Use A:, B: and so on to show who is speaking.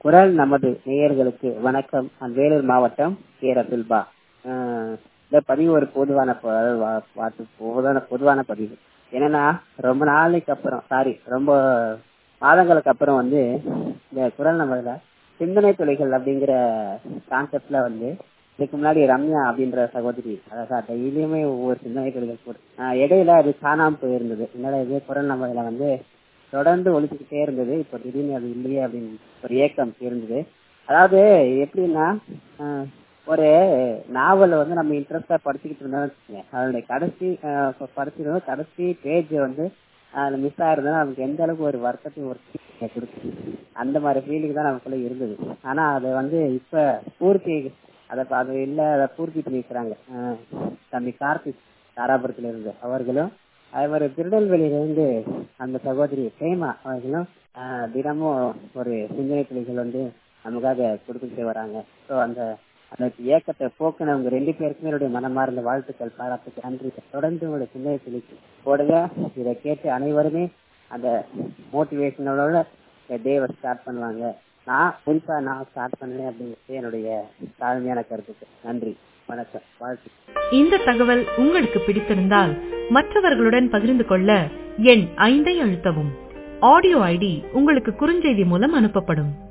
A: குரல் நமது நேயர்களுக்கு வணக்கம் நான் வேலூர் மாவட்டம் கே ரசுல்பா ஆஹ் இந்த பதிவு ஒரு பொதுவான ப- வா- வாத்து- பொதுவான பொதுவான பதிவு என்னன்னா ரொம்ப நாளைக்கு அப்புறம் சாரி ரொம்ப மாதங்களுக்கு அப்புறம் வந்து இந்த குரல் நமதுல சிந்தனை துளிகள் அப்படிங்கிற கான்செப்ட்ல வந்து இதுக்கு முன்னாடி ரம்யா அப்படின்ற சகோதரி அழகா டெய்லியுமே ஒவ்வொரு சிந்தனை துளிகள் போட்டு ஆஹ் இடையில அது காணாம போயிருந்தது என்னடா இது குரல் நமதுல வந்து தொடர்ந்து ஒழிச்சுக்கிட்டே இருந்தது இப்போ திடீர்னு அது இல்லையே அப்படின்னு ஒரு ஏக்கம் இருந்தது அதாவது எப்படின்னா ஆஹ் ஒரு நாவலை வந்து நம்ம இன்ட்ரெஸ்டா படிச்சுக்கிட்டு இருந்தோம்னு வச்சுக்கோங்க அதனுடைய கடைசி ஆஹ் இப்ப படிச்சிருந்தோம் கடைசி பேஜ் வந்து அதுல மிஸ் ஆயிருந்தா நமக்கு எந்த அளவுக்கு ஒரு வருத்தத்தையும் ஒரு feeling கொடுக்கும் அந்த மாதிரி ஃபீலிங் தான் நமக்குள்ள இருந்தது ஆனா அதை வந்து இப்ப பூர்த்தி அதை அது இல்ல அதை பூர்த்தி பண்ணிக்கிறாங்க ஆஹ் தம்பி கார்த்திக் தாராபுரத்துல இருந்து அவர்களும் அதே மாதிரி திருநெல்வேலியிலிருந்து அந்த சகோதரி பிரேமா அவர்களும் ஆஹ் தினமும் ஒரு சிந்தனை துளிகள் வந்து நமக்காக கொடுத்துக்கிட்டே வராங்க ஸோ அந்த அந்த இயக்கத்தை போக்குனவங்க ரெண்டு பேருக்குமே என்னுடைய மனமார்ந்த வாழ்த்துக்கள் பாராட்டுக்கு நன்றி தொடர்ந்து உங்களுடைய சிந்தனை துளிக்கு போடுங்க இதை கேட்டு அனைவருமே அந்த மோட்டிவேஷனோட இந்த டேவை ஸ்டார்ட் பண்ணுவாங்க நான் குறிப்பா நான் ஸ்டார்ட் பண்ணேன் அப்படிங்கிறது என்னுடைய தாழ்மையான கருத்துக்கு நன்றி வணக்கம் வாழ்த்து
B: இந்த தகவல் உங்களுக்கு பிடித்திருந்தால் மற்றவர்களுடன் பகிர்ந்து கொள்ள எண் ஐந்தை அழுத்தவும் ஆடியோ ஐடி உங்களுக்கு குறுஞ்செய்தி மூலம் அனுப்பப்படும்